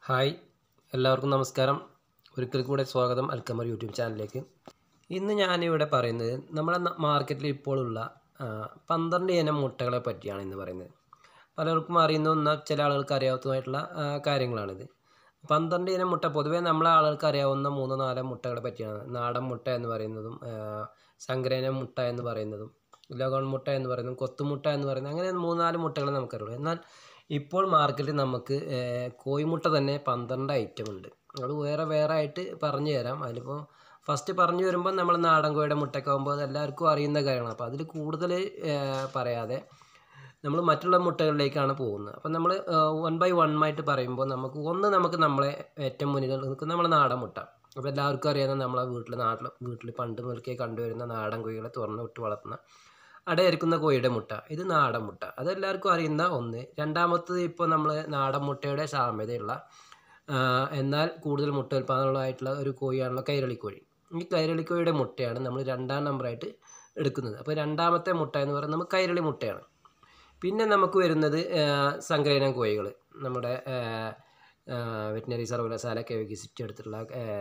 hi എല്ലാവർക്കും നമസ്കാരം ഒരിക്കൽ കൂടെ സ്വാഗതം അൽക്കമർ യൂട്യൂബ് ചാനലിലേക്ക് ഇന്ന് ഞാനിവിടെ പറയുന്നത് നമ്മുടെ ന- മാർക്കറ്റിൽ ഇപ്പോഴുള്ള ആ, പന്ത്രണ്ട് ഇനം മുട്ടകളെ പറ്റിയാണ് ഇന്ന് പറയുന്നത് പലർക്കും അറിയുന്ന എന്നാൽ ചില ആളുകൾക്ക് അറിയാത്തതായിട്ടുള്ള ആ, കാര്യങ്ങളാണിത് പന്ത്രണ്ട് ഇനം മുട്ട പൊതുവേ നമ്മളെ ആളുകൾക്ക് അറിയാവുന്ന മൂന്നോ നാലോ മുട്ടകളെ പറ്റിയാണ് നാടൻ മുട്ട എന്ന് പറയുന്നതും ആ, സങ്കരയിനം മുട്ട എന്ന് പറയുന്നതും ലഗോൺ മുട്ട എന്ന് പറയുന്നതും കൊത്തുമുട്ട എന്ന് പറയുന്നത് അങ്ങനെ മൂന്നാല് മുട്ടകൾ നമുക്കറിയുള്ളൂ എന്നാൽ ഇപ്പോൾ മാർക്കറ്റിൽ നമുക്ക് ഏഹ്, കോഴിമുട്ട തന്നെ പന്ത്രണ്ട് ഐറ്റം ഉണ്ട് അത് വേറെ വേറെ ആയിട്ട് പറഞ്ഞു തരാം അതിലിപ്പോൾ ഫസ്റ്റ് പറഞ്ഞു വരുമ്പോൾ നമ്മൾ നാടൻ കോഴിയുടെ മുട്ടയൊക്കെ ആകുമ്പോൾ അത് എല്ലാവർക്കും അറിയുന്ന കാര്യമാണ് അപ്പോൾ അതിൽ കൂടുതൽ ഏഹ്, പറയാതെ നമ്മൾ മറ്റുള്ള മുട്ടകളിലേക്കാണ് പോകുന്നത് അപ്പം നമ്മൾ വൺ ബൈ വൺ ആയിട്ട് പറയുമ്പോൾ നമുക്ക് ഒന്ന് നമുക്ക് നമ്മളെ ഏറ്റവും മുന്നിൽ നിൽക്കുന്ന നമ്മളെ നാടൻ മുട്ട അപ്പോൾ എല്ലാവർക്കും അറിയാവുന്ന നമ്മളെ വീട്ടിൽ നാട്ടിൽ വീട്ടിൽ പണ്ട് മുതൽക്കേ കണ്ടുവരുന്ന നാടൻ കോഴികളെ തുറന്ന് വിട്ട് വളർത്തുന്ന അടയിരിക്കുന്ന കോഴിയുടെ മുട്ട ഇത് നാടൻ മുട്ട അതെല്ലാവർക്കും അറിയുന്ന ഒന്ന് രണ്ടാമത്തത് ഇപ്പോൾ നമ്മൾ നാടൻ മുട്ടയുടെ സാമ്യതയുള്ള ആ, എന്നാൽ കൂടുതൽ മുട്ട ഉൽപ്പാദനമുള്ളതായിട്ടുള്ള ഒരു കോഴിയാണല്ലോ കൈരളിക്കോഴി ഈ കൈരളിക്കോഴിയുടെ മുട്ടയാണ് നമ്മൾ രണ്ടാം നമ്പറായിട്ട് എടുക്കുന്നത് അപ്പോൾ രണ്ടാമത്തെ മുട്ട എന്ന് പറയുന്നത് നമുക്ക് കൈരളി മുട്ടയാണ് പിന്നെ നമുക്ക് വരുന്നത് സങ്കരയിനം കോഴികൾ നമ്മുടെ വെറ്റിനറി സർവകലാശാലയൊക്കെ വികസിച്ച് എടുത്തിട്ടുള്ള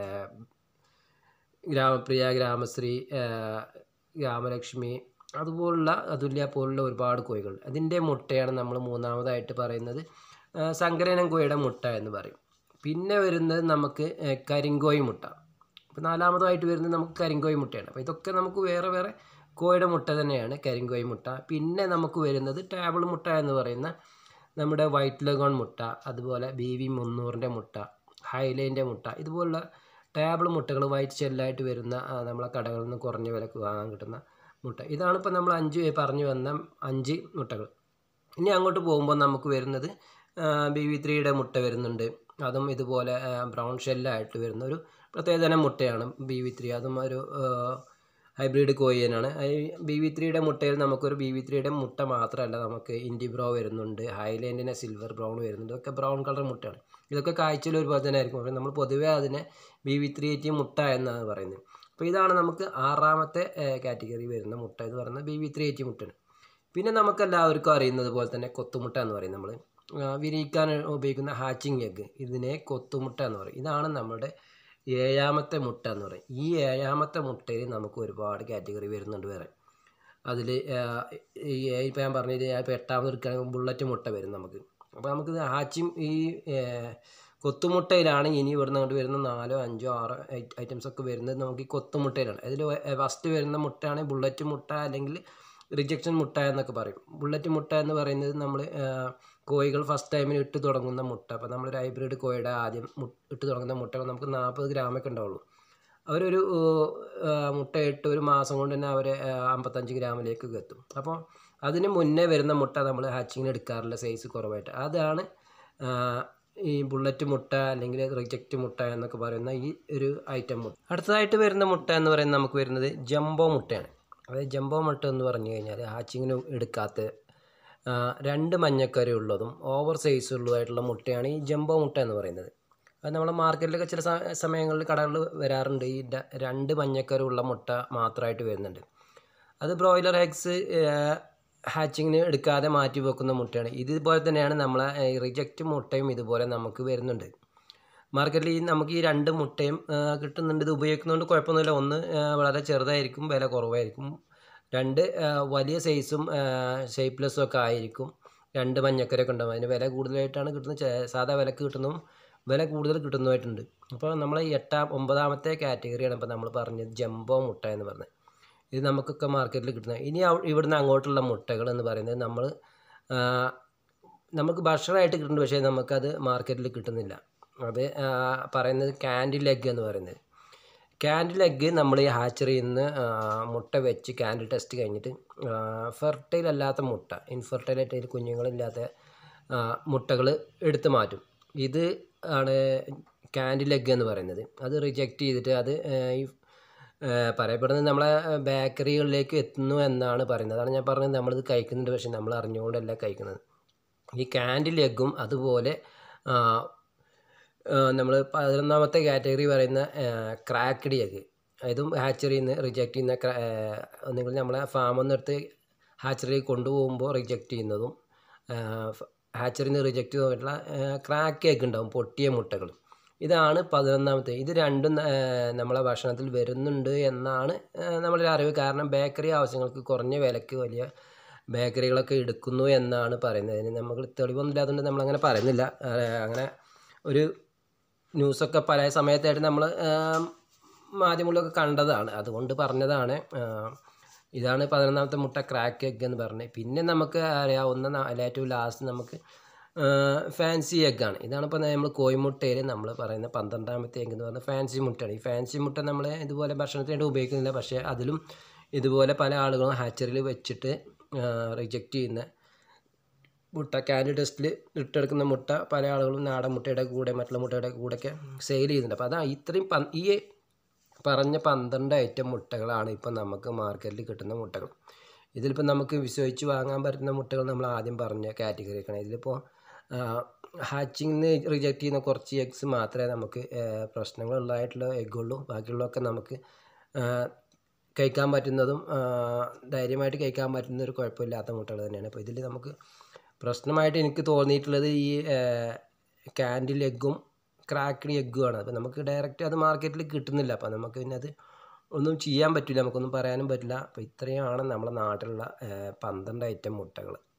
ഗ്രാമപ്രിയ ഗ്രാമശ്രീ ആ, ഗ്രാമലക്ഷ്മി അതുപോലുള്ള അതുല്യ പോലുള്ള ഒരുപാട് കോഴികൾ അതിൻ്റെ മുട്ടയാണ് നമ്മൾ മൂന്നാമതായിട്ട് പറയുന്നത് ആ, സങ്കരയിനം കോഴിയുടെ മുട്ട എന്ന് പറയും പിന്നെ വരുന്നത് നമുക്ക് ആ, കരിങ്കോഴി മുട്ട അപ്പോൾ നാലാമതായിട്ട് വരുന്നത് നമുക്ക് കരിങ്കോഴി മുട്ടയാണ് അപ്പോൾ ഇതൊക്കെ നമുക്ക് വേറെ വേറെ കോഴിയുടെ മുട്ട തന്നെയാണ് കരിങ്കോഴി മുട്ട പിന്നെ നമുക്ക് വരുന്നത് ടേബിൾ മുട്ട എന്ന് പറയുന്ന നമ്മുടെ വൈറ്റ് ലഗോൺ മുട്ട അതുപോലെ ബി വി മുന്നൂറിൻ്റെ മുട്ട ഹൈലൈൻ്റെ മുട്ട ഇതുപോലുള്ള ടേബിൾ മുട്ടകൾ വൈറ്റ് ഷെല്ലായിട്ട് വരുന്ന ആ, നമ്മളെ കടകളിൽ നിന്ന് കുറഞ്ഞ വിലക്ക് വാങ്ങാൻ കിട്ടുന്ന മുട്ട ഇതാണ് ഇപ്പോൾ നമ്മൾ അഞ്ച് പറഞ്ഞു വന്ന അഞ്ച് മുട്ടകൾ ഇനി അങ്ങോട്ട് പോകുമ്പോൾ നമുക്ക് വരുന്നത് ബി വി ത്രീയുടെ മുട്ട വരുന്നുണ്ട് അതും ഇതുപോലെ ബ്രൗൺ ഷെല്ലായിട്ട് വരുന്ന ഒരു പ്രത്യേകതരം മുട്ടയാണ് ബി വി ത്രീ അതും ഒരു ഹൈബ്രിഡ് കോയിനാണ് ബി വി ത്രീയുടെ മുട്ടയിൽ നമുക്കൊരു ബി വി ത്രീയുടെ മുട്ട മാത്രമല്ല നമുക്ക് ഇൻഡി ബ്രോ വരുന്നുണ്ട് ഹൈലൈൻഡിനെ സിൽവർ ബ്രൗൺ വരുന്നുണ്ട് ഇതൊക്കെ ബ്രൗൺ കളർ മുട്ടയാണ് ഇതൊക്കെ കാഴ്ചയിൽ ഒരു തന്നെ ആയിരിക്കും പക്ഷേ നമ്മൾ പൊതുവേ അതിനെ ബി വി ത്രീ എയ്റ്റി മുട്ട എന്നാണ് പറയുന്നത് അപ്പോൾ ഇതാണ് നമുക്ക് ആറാമത്തെ കാറ്റഗറി വരുന്ന മുട്ട എന്ന് പറയുന്നത് ബി വി ത്രീ എയ്റ്റി മുട്ടയാണ് പിന്നെ നമുക്ക് എല്ലാവർക്കും അറിയുന്നത് പോലെ തന്നെ കൊത്തുമുട്ട എന്ന് പറയും നമ്മൾ വിരിയിക്കാൻ ഉപയോഗിക്കുന്ന ഹാച്ചിങ് എഗ്ഗ് ഇതിനെ കൊത്തുമുട്ട എന്ന് പറയും ഇതാണ് നമ്മുടെ ഏഴാമത്തെ മുട്ട എന്ന് പറയും ഈ ഏഴാമത്തെ മുട്ടയിൽ നമുക്ക് ഒരുപാട് കാറ്റഗറി വരുന്നുണ്ട് വേറെ അതിൽ ഈ ഇപ്പം ഞാൻ പറഞ്ഞത് ഇപ്പോൾ എട്ടാമത് എടുക്കുകയാണെങ്കിൽ ബുള്ളറ്റ് മുട്ട വരും നമുക്ക് അപ്പോൾ നമുക്ക് ഹാച്ചിങ് ഈ ഏഹ്, കൊത്തുമുട്ടയിലാണ് ഇനി ഇവിടുന്ന് അങ്ങോട്ട് വരുന്ന നാലോ അഞ്ചോ ആറോ ഐറ്റംസ് ഒക്കെ വരുന്നത് നമുക്ക് ഈ കൊത്തുമുട്ടയിലാണ് അതിൽ ഫസ്റ്റ് വരുന്ന മുട്ടയാണ് ബുള്ളറ്റ് മുട്ട അല്ലെങ്കിൽ റിജക്ഷൻ മുട്ട എന്നൊക്കെ പറയും ബുള്ളറ്റ് മുട്ട എന്ന് പറയുന്നത് നമ്മൾ കോഴികൾ ഫസ്റ്റ് ടൈമിൽ ഇട്ട് തുടങ്ങുന്ന മുട്ട അപ്പോൾ നമ്മളൊരു ഹൈബ്രിഡ് കോഴിയുടെ ആദ്യം മു- ഇട്ട് തുടങ്ങുന്ന മുട്ട നമുക്ക് നാൽപ്പത് ഗ്രാമൊക്കെ ഉണ്ടാവുള്ളൂ അവരൊരു ആ, മുട്ട ഇട്ട് ഒരു മാസം കൊണ്ട് തന്നെ അവർ അമ്പത്തഞ്ച് ഗ്രാമിലേക്ക് എത്തും അപ്പോൾ അതിന് മുന്നേ വരുന്ന മുട്ട നമ്മൾ ഹാച്ചിങ്ങിന് എടുക്കാറില്ല സൈസ് കുറവായിട്ട് അതാണ് ആ, ഈ ബുള്ളറ്റ് മുട്ട അല്ലെങ്കിൽ റിജക്റ്റ് മുട്ട എന്നൊക്കെ പറയുന്ന ഈ ഒരു ഐറ്റം മുട്ട അടുത്തതായിട്ട് വരുന്ന മുട്ട എന്ന് പറയുന്നത് നമുക്ക് വരുന്നത് ജംബോ മുട്ടയാണ് അതായത് ജംബോ മുട്ട എന്ന് പറഞ്ഞു കഴിഞ്ഞാൽ ഹാച്ചിങ്ങിന് എടുക്കാത്ത ആ, രണ്ട് മഞ്ഞക്കരി ഉള്ളതും ഓവർ സൈസ് ഉള്ളതായിട്ടുള്ള മുട്ടയാണ് ഈ ജംബോ മുട്ട എന്ന് പറയുന്നത് അത് നമ്മളെ മാർക്കറ്റിലൊക്കെ ചില സ- സമയങ്ങളിൽ കടകളിൽ വരാറുണ്ട് ഈ ര- രണ്ട് മഞ്ഞക്കരി ഉള്ള മുട്ട മാത്രമായിട്ട് വരുന്നുണ്ട് അത് ബ്രോയിലർ എഗ്സ് ഹാച്ചിങ്ങിന് എടുക്കാതെ മാറ്റി വെക്കുന്ന മുട്ടയാണ് ഇതുപോലെ തന്നെയാണ് നമ്മളെ റിജക്റ്റ് മുട്ടയും ഇതുപോലെ നമുക്ക് വരുന്നുണ്ട് മാർക്കറ്റിൽ ഈ നമുക്ക് ഈ രണ്ട് മുട്ടയും ആ, കിട്ടുന്നുണ്ട് ഇത് ഉപയോഗിക്കുന്നതുകൊണ്ട് കുഴപ്പമൊന്നുമില്ല ഒന്ന് ആ, വളരെ ചെറുതായിരിക്കും വില കുറവായിരിക്കും രണ്ട് ആ, വലിയ സൈസും ഷേപ്പ്ലെസ്സും ഒക്കെ ആയിരിക്കും രണ്ട് മഞ്ഞക്കരയൊക്കെ ഉണ്ടാവും അതിന് വില കൂടുതലായിട്ടാണ് കിട്ടുന്നത് ചെ- സാധാ വിലക്ക് കിട്ടുന്നതും വില കൂടുതൽ കിട്ടുന്നതായിട്ടുണ്ട് അപ്പോൾ നമ്മൾ ഈ എട്ടാം ഒമ്പതാമത്തെ കാറ്റഗറിയാണ് ഇപ്പോൾ നമ്മൾ പറഞ്ഞത് ജംബോ മുട്ട എന്ന് പറഞ്ഞത് ഇത് നമുക്കൊക്കെ മാർക്കറ്റിൽ കിട്ടുന്നത് ഇനി അവ- ഇവിടുന്ന് അങ്ങോട്ടുള്ള മുട്ടകൾ എന്ന് പറയുന്നത് നമ്മൾ ആ, നമുക്ക് ഭക്ഷണമായിട്ട് കിട്ടുന്നുണ്ട് പക്ഷേ നമുക്കത് മാർക്കറ്റിൽ കിട്ടുന്നില്ല അത് ആ, പറയുന്നത് ക്യാൻഡിൽ എഗ് എന്ന് പറയുന്നത് ക്യാൻഡിൽ എഗ്ഗ് നമ്മൾ ഈ ഹാച്ചറിയിൽ നിന്ന് ആ, മുട്ട വെച്ച് ക്യാൻഡിൽ ടെസ്റ്റ് കഴിഞ്ഞിട്ട് ഫെർട്ടൈൽ അല്ലാത്ത മുട്ട ഇൻഫെർട്ടൈലായിട്ട് കുഞ്ഞുങ്ങളില്ലാത്ത മുട്ടകൾ എടുത്ത് മാറ്റും ഇത് ആണ് ക്യാൻഡിൽ എഗ്ഗ് എന്ന് പറയുന്നത് അത് റിജക്റ്റ് ചെയ്തിട്ട് അത് ആ, ഈ ആ, പറയപ്പെടുന്നത് നമ്മളെ ബേക്കറികളിലേക്ക് എത്തുന്നു എന്നാണ് പറയുന്നത് അതാണ് ഞാൻ പറഞ്ഞത് നമ്മളിത് കഴിക്കുന്നുണ്ട് പക്ഷേ നമ്മൾ അറിഞ്ഞുകൊണ്ടല്ല കഴിക്കുന്നത് ഈ ക്യാൻഡിൽ എഗ്ഗും അതുപോലെ നമ്മൾ പതിനൊന്നാമത്തെ കാറ്റഗറി പറയുന്ന ക്രാക്കഡ് എഗ് ഇതും ഹാച്ചറിയിൽ നിന്ന് റിജക്റ്റ് ചെയ്യുന്ന ക്ര- ആ, നിങ്ങൾ നമ്മളെ ഫാമിൽ നിന്ന് എടുത്ത് ഹാച്ചറിയിൽ കൊണ്ടുപോകുമ്പോൾ റിജക്റ്റ് ചെയ്യുന്നതും ഹാച്ചറിന്ന് റിജക്റ്റ് ചെയ്തിട്ടുള്ള ക്രാക്ക് എഗ് ഉണ്ടാവും പൊട്ടിയ മുട്ടകൾ ഇതാണ് പതിനൊന്നാമത്തെ ഇത് രണ്ടും ഏഹ്, നമ്മളെ ഭക്ഷണത്തിൽ വരുന്നുണ്ട് എന്നാണ് ഏഹ്, നമ്മളൊരു അറിവ് കാരണം ബേക്കറി ആവശ്യങ്ങൾക്ക് കുറഞ്ഞ വിലക്ക് വലിയ ബേക്കറികളൊക്കെ എടുക്കുന്നു എന്നാണ് പറയുന്നത് അതിന് നമുക്ക് തെളിവൊന്നും ഇല്ലാത്തതുകൊണ്ട് നമ്മളങ്ങനെ പറയുന്നില്ല ഏഹ്, അങ്ങനെ ഒരു ന്യൂസൊക്കെ പല സമയത്തായിട്ട് നമ്മൾ മാധ്യമങ്ങളിലൊക്കെ കണ്ടതാണ് അതുകൊണ്ട് പറഞ്ഞതാണ് ഏഹ്, ഇതാണ് പതിനൊന്നാമത്തെ മുട്ട ക്രാക്ക് എഗ് എന്ന് പറഞ്ഞത് പിന്നെ നമുക്ക് അറിയാവുന്ന ന- ഏറ്റവും ലാസ്റ്റ് നമുക്ക് ഫാൻസി എഗ്ഗാണ് ഇതാണ് ഇപ്പോൾ നമ്മൾ കോഴിമുട്ടയിൽ നമ്മൾ പറയുന്ന പന്ത്രണ്ടാമത്തെ എഗ് എന്ന് പറഞ്ഞാൽ ഫാൻസി മുട്ടയാണ് ഈ ഫാൻസി മുട്ട നമ്മൾ ഇതുപോലെ ഭക്ഷണത്തിന് വേണ്ടി ഉപയോഗിക്കുന്നില്ല പക്ഷേ അതിലും ഇതുപോലെ പല ആളുകളും ഹാച്ചറിയിൽ വെച്ചിട്ട് റിജക്റ്റ് ചെയ്യുന്ന മുട്ട ക്യാൻഡി ടെസ്റ്റിൽ ഇട്ടെടുക്കുന്ന മുട്ട പല ആളുകളും നാടൻ മുട്ടയുടെ കൂടെ മറ്റുള്ള മുട്ടയുടെ കൂടെയൊക്കെ സെയിൽ ചെയ്യുന്നുണ്ട് അപ്പോൾ അതാ ഇത്രയും പ- ഈ പറഞ്ഞ പന്ത്രണ്ട് ഐറ്റം മുട്ടകളാണ് ഇപ്പം നമുക്ക് മാർക്കറ്റിൽ കിട്ടുന്ന മുട്ടകൾ ഇതിലിപ്പോൾ നമുക്ക് വിശ്വസിച്ച് വാങ്ങാൻ പറ്റുന്ന മുട്ടകൾ നമ്മൾ ആദ്യം പറഞ്ഞ കാറ്റഗറിയൊക്കെയാണ് ഇതിലിപ്പോൾ ഹാച്ചിങ്ങിന് റിജക്റ്റ് ചെയ്യുന്ന കുറച്ച് എഗ്സ് മാത്രമേ നമുക്ക് പ്രശ്നങ്ങളുള്ളതായിട്ടുള്ള എഗ്ഗുള്ളൂ ബാക്കിയുള്ളതൊക്കെ നമുക്ക് ആ, കഴിക്കാൻ പറ്റുന്നതും ആ, ധൈര്യമായിട്ട് കഴിക്കാൻ പറ്റുന്ന ഒരു കുഴപ്പമില്ലാത്ത മുട്ടകൾ തന്നെയാണ് അപ്പോൾ ഇതിൽ നമുക്ക് പ്രശ്നമായിട്ട് എനിക്ക് തോന്നിയിട്ടുള്ളത് ഈ ക്യാൻഡിൽ എഗ്ഗും ക്രാക്ക്ഡ് എഗ്ഗുമാണ് അപ്പോൾ നമുക്ക് ഡയറക്റ്റ് അത് മാർക്കറ്റിൽ കിട്ടുന്നില്ല അപ്പോൾ നമുക്ക് പിന്നെ അത് ഒന്നും ചെയ്യാൻ പറ്റില്ല നമുക്കൊന്നും പറയാനും പറ്റില്ല അപ്പോൾ ഇത്രയാണ് നമ്മുടെ നാട്ടിലുള്ള ആ, പന്ത്രണ്ട് ഐറ്റം മുട്ടകൾ